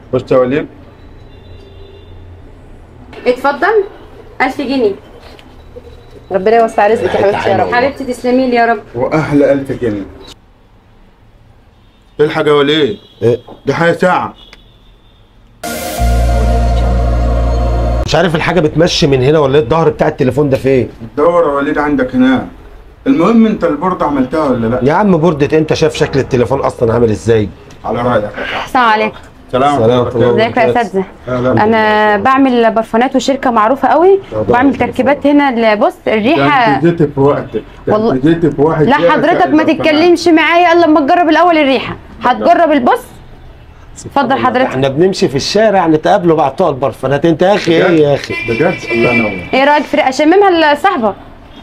بص يا وليد اتفضل 1000 جنيه ربنا يوسع رزقك يا حبيبتي يا رب حبيبتي تسلمي لي يا رب واحلى ألف جنيه الحاج يا وليد إيه؟ دي حاجه ساعه مش عارف الحاجه بتمشي من هنا ولا ايه الظهر بتاع التليفون ده فين الدور يا وليد عندك هناك المهم انت البورده عملتها ولا لا يا عم بردة انت شايف شكل التليفون اصلا عامل ازاي على رايك يا صاحبي. السلام عليكم سلام سلام عليكم. الله. ازيك يا اساتذه أهلا. انا بعمل برفانات وشركه معروفه قوي بعمل تركيبات هنا بص ده الريحه انت جيت في وقتك ده والله- انت جيت في واحد لا جاي حضرتك سائل ما القناة. تتكلمش معايا الا لما تجرب الاول الريحه هتجرب البص اتفضل حضرتك احنا بنمشي في الشارع نتقابلوا مع بتوع البرفانات انت يا اخي ايه يا اخي بجد الله ينور ايه رايك في اشممها لصاحبك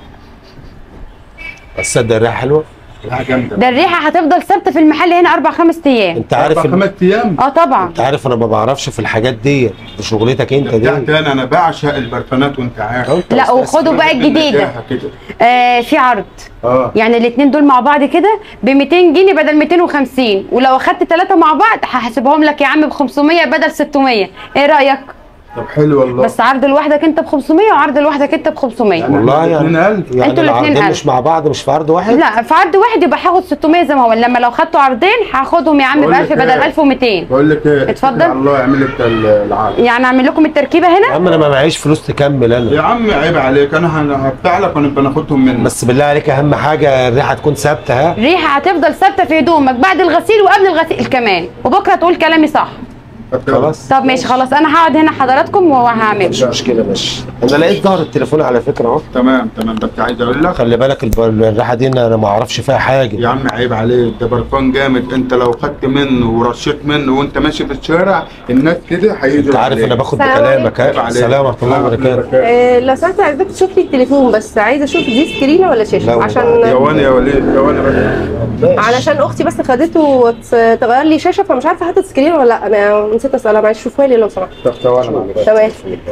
تصدق الريحه حلوه لا جامده ده الريحه هتفضل ثابته في المحل هنا اربع خمس ايام انت عارف أربع ان... خمس ايام اه طبعا انت عارف انا ما بعرفش في الحاجات دي دي شغلتك انت بتاعتي دي انا انا بعشق البرفانات وانت عارف لا وخدوا بقى الجديده نجاحة كده آه في عرض اه يعني الاثنين دول مع بعض كده ب 200 جنيه بدل 250 ولو اخدت ثلاثه مع بعض هحاسبهم لك يا عم ب 500 بدل 600 ايه رايك طب حلو والله بس عرض لوحدك انت ب 500 وعرض لوحدك انت ب 500 يعني والله إحنا يعني 200000 يعني انتوا الاتنين العرضين ألف. مش مع بعض مش في عرض واحد لا في عرض واحد يبقى هاخد 600 زي ما هو لما لو خدتوا عرضين هاخدهم يا عم ب بقول لك 1000 بدل إيه؟ 1200 بقول لك ايه اتفضل. على الله يعمل لك ال- العرض يعني اعمل لكم التركيبه يا هنا عم انا ما معيش فلوس تكمل يا انا عم عيب عليك انا هن- هدفع لك ونبقى ناخدهم منك بس بالله عليك اهم حاجه الريحه تكون ثابته ها ريحه هتفضل ثابته في هدومك بعد الغسيل وقبل الغسيل كمان وبكره تقول كلامي صح خلاص طب ماشي خلاص انا هقعد هنا حضراتكم وهعمل مش مشكله ماشي انا لقيت ظهر التليفون على فكره اهو تمام تمام بس عايز اقول لك خلي بالك الب- الريحه دي انا ما اعرفش فيها حاجه يا عم عيب عليك ده برفان جامد انت لو خدت منه ورشيت منه وانت ماشي في الشارع الناس كده هيجوا انت عارف انا باخد سلام بكلامك عيب ها عليك. السلام ورحمه الله وبركاته آه، لو سمحت عايزاك تشوف لي التليفون بس عايزه اشوف دي سكرينه ولا لا شاشه والله. يا عشان وانا يا وليد يا وانا بس علشان اختي بس خدته وت- تغير لي شاشه فمش عارفه هات سكرين ولا لا انا نسيت اسالها معلش شوفها لي لو سمحت طب ثواني معلش. تمام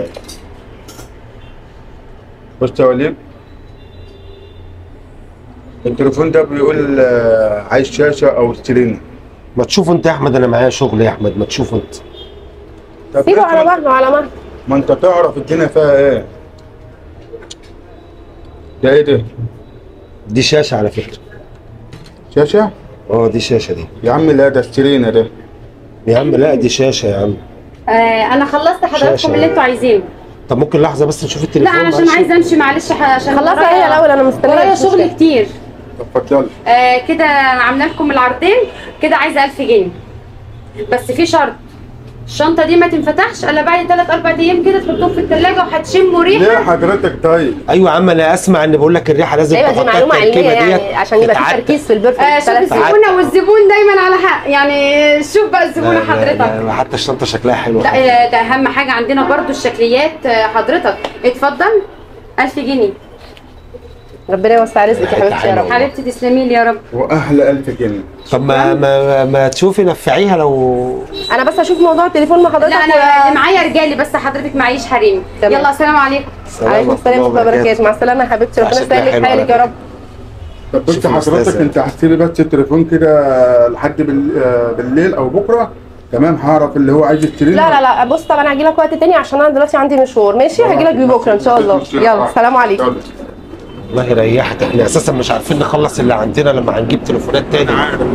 بص يا وليد التليفون ده بيقول آه، عايز شاشه او سكرين ما تشوف انت يا احمد انا معايا شغل يا احمد ما تشوف انت طب سيبه ليه على ما- مهله على مهله ما انت تعرف الدنيا فيها ايه ده ايه ده دي شاشه على فكره شاشه اه دي شاشه دي يا عم لا ده سكرين ده يا عم لا دي شاشه يا عم آه انا خلصت شاشة. حضراتكم اللي انتوا عايزينه طب ممكن لحظه بس نشوف لا التليفون انا عشان معلش؟ عايزه امشي معلش ح- عشان خلصها ورايا- هي الاول انا مستنيه ورايا مش شغل مشكلة. كتير طب اتفضل آه كده عامله لكم العرضين كده عايزه 1000 جنيه بس في شرط الشنطه دي ما تنفتحش الا بعد 3 4 ايام كده تحطوهم في الثلاجه وهتشموا ليه ريحه حضرتك طيب ايوه يا عم انا اسمع ان بقول لك الريحه لازم ايوه دي تحطها معلومه علميه التركيبة يعني ديت عشان يبقى في تتعدى. تركيز في البرفكت آه شوف ثلاث ساعات الزبونه والزبون دايما على حق يعني شوف بقى لا، الزبونه لا، حضرتك لا، حتى الشنطه شكلها حلو لا آه، ده اهم حاجه عندنا برضو الشكليات آه، حضرتك اتفضل 1000 جنيه ربنا يوسع رزقك يا حبيبتي يا رب حبيبتي تسلمي لي يا رب واحلى 1000 جنيه طب ما ما ما تشوفي نفعيها لو انا بس اشوف موضوع التليفون مع حضرتك لا انا اللي معايا رجالي بس حضرتك معيش حريمي تمام. يلا السلام عليكم عليكم السلام ورحمه الله وبركاته مع السلامه يا حبيبتي ربنا شكلها يسهل حلو لك حالك على يا رب طب بص شوف حضرتك الأستاذة. انت هتسيبي بس التليفون كده لحد بال- آه، بالليل او بكره تمام هعرف اللي هو عايز يشتري لا لا لا بص طب انا هاجي لك وقت تاني عشان انا دلوقتي عندي مشوار ماشي هاجي لك بكره ان شاء الله يلا سلام عليكم الله يريحك احنا اساسا مش عارفين نخلص اللي عندنا لما هنجيب تليفونات تاني انا عارف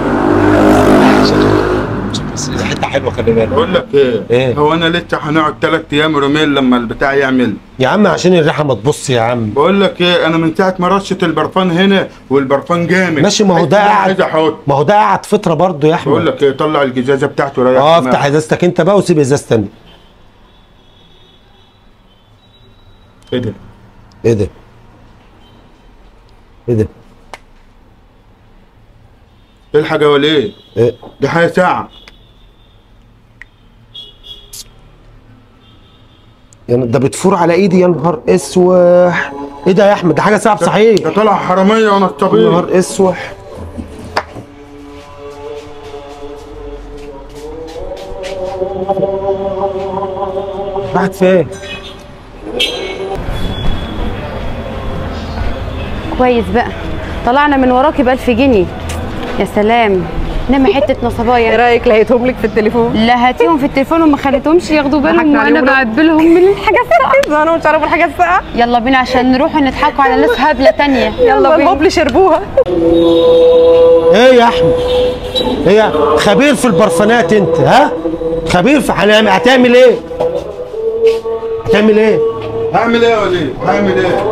بس دي حته حلوه خلي بالك بقول لك ايه إيه؟ هو انا لسه هنقعد ثلاث ايام يومين لما البتاع يعمل يا عم عشان الريحه ما تبص يا عم بقول لك ايه انا من ساعه ما رشت البرفان هنا والبرفان جامد ماشي ما هو ده عايز- قاعد عايز احط ما هو ده قاعد فتره برضه يا بقول احمد لك ايه طلع الجزازه بتاعته ريح اه دماغك. افتح ازازتك انت بقى وسيب ازازه تانيه ايه ده ايه ده ايه ده الحق يا وليد إيه؟ دي حاجه ساعه يعني ده بتفور على ايدي يا نهار اسوح ايه ده يا احمد ده حاجه صعب ده صحيح طلع حراميه وانا يا الطبيب نهار اسوح راحت فين كويس بقى طلعنا من وراكي ب 1000 جنيه يا سلام انما حته ايه نصبايا رايك لقيتهم لك في التليفون لا هاتيهم في التليفون وما خليتهمش ياخدوا بالهم ضحكنا وانا عليهم. بعبي لهم من الحاجه الساقعه انا مش عارفه الحاجه الساقعه يلا بينا عشان نروح نضحكوا على ناس هبله تانية يلا بينا الهبل شربوها ايه يا احمد ايه يا- خبير في البرفانات انت ها خبير في هنعمل هتعمل ايه هتعمل ايه هعمل ايه يا وليد هعمل ايه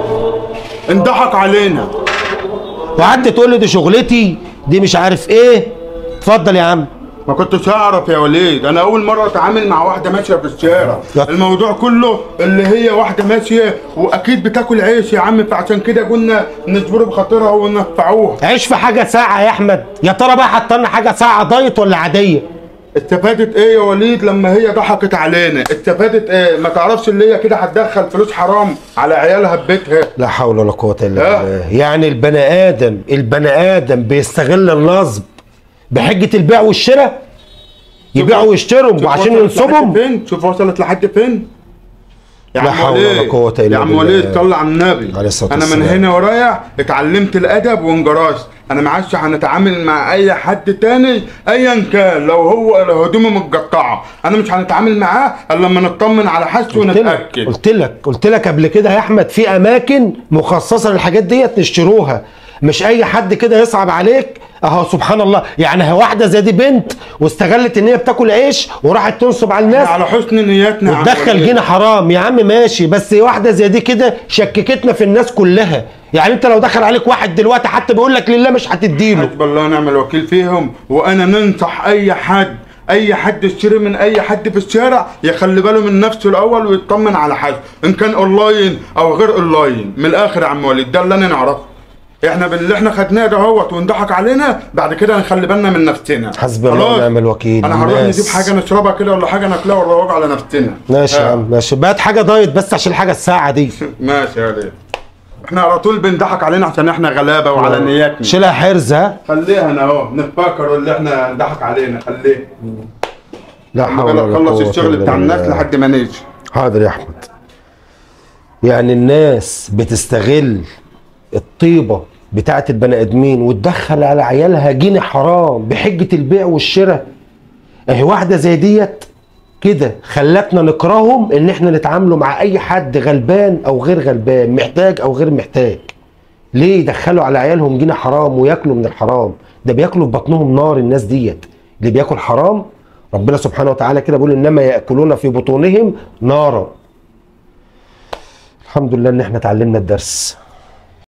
انضحك علينا وقعدت تقول لي دي شغلتي دي مش عارف ايه اتفضل يا عم ما كنتش اعرف يا وليد انا اول مره اتعامل مع واحده ماشيه في الشارع لا. الموضوع كله اللي هي واحده ماشيه واكيد بتاكل عيش يا عم فعشان كده قلنا نجبر بخاطرها وننفعوها عيش في حاجه ساعه يا احمد يا ترى بقى حطلنا حاجه ساعه دايت ولا عاديه استفادت ايه يا وليد لما هي ضحكت علينا استفادت ايه ما تعرفش اللي هي كده هتدخل فلوس حرام على عيالها في بيتها لا حول ولا قوه الا لا. بالله يعني البني ادم البني ادم بيستغل النصب بحجه البيع والشراء يبيعوا ويشتروا شوف وعشان وصلت لحد ينصبهم فين شوف وصلت لحد فين يا لا عم حول ولا وليد، قوة إلا يا عم بالله. وليد صلى على النبي عليه الصلاة انا من والسلام. هنا ورايح اتعلمت الادب وانجرست انا ما عادش هنتعامل مع اي حد تاني ايا كان لو هو لو هدومه متقطعه انا مش هنتعامل معاه الا لما نطمن على حاجته قلت لك ونتاكد قلت لك قلت لك قبل كده يا احمد في اماكن مخصصه للحاجات ديت نشتروها مش اي حد كده يصعب عليك اهو سبحان الله يعني هي واحده زي دي بنت واستغلت ان هي بتاكل عيش وراحت تنصب على الناس على حسن نياتنا يا عم وتدخل وليد. جينا حرام يا عم ماشي بس واحده زي دي كده شككتنا في الناس كلها يعني انت لو دخل عليك واحد دلوقتي حتى بيقول لك لله مش هتديله حسب الله ونعم الوكيل فيهم وانا ننصح اي حد اي حد يشتري من اي حد في الشارع يخلي باله من نفسه الاول ويطمن على حاجه ان كان اونلاين او غير اونلاين من الاخر يا عم وليد ده اللي انا نعرفه احنا باللي احنا خدناه دهوت وانضحك علينا بعد كده نخلي بالنا من نفسنا حسبي الله خلاص؟ ونعم الوكيل. انا هنروح الناس. نجيب حاجه نشربها كده ولا حاجه ناكلها ونروج على نفسنا ماشي يا آه. عم ماشي بقت حاجه دايت بس عشان الحاجه الساعه دي ماشي يا وليد احنا على طول بنضحك علينا عشان احنا غلابه وعلى نياتنا شيلها حرز ها خليها انا اهو نتفكر اللي احنا نضحك علينا خليه لا حول انا ولا خلص قوة الشغل إلا بتاع الناس بالله. لحد ما نيجي حاضر يا احمد يعني الناس بتستغل الطيبه بتاعت البني ادمين وتدخل على عيالها جنيه حرام بحجه البيع والشراء اهي واحده زي ديت كده خلتنا نكرههم ان احنا نتعاملوا مع اي حد غلبان او غير غلبان محتاج او غير محتاج ليه يدخلوا على عيالهم جنيه حرام وياكلوا من الحرام ده بياكلوا في بطنهم نار الناس ديت اللي بياكل حرام ربنا سبحانه وتعالى كده بيقول انما ياكلون في بطونهم نارا الحمد لله ان احنا اتعلمنا الدرس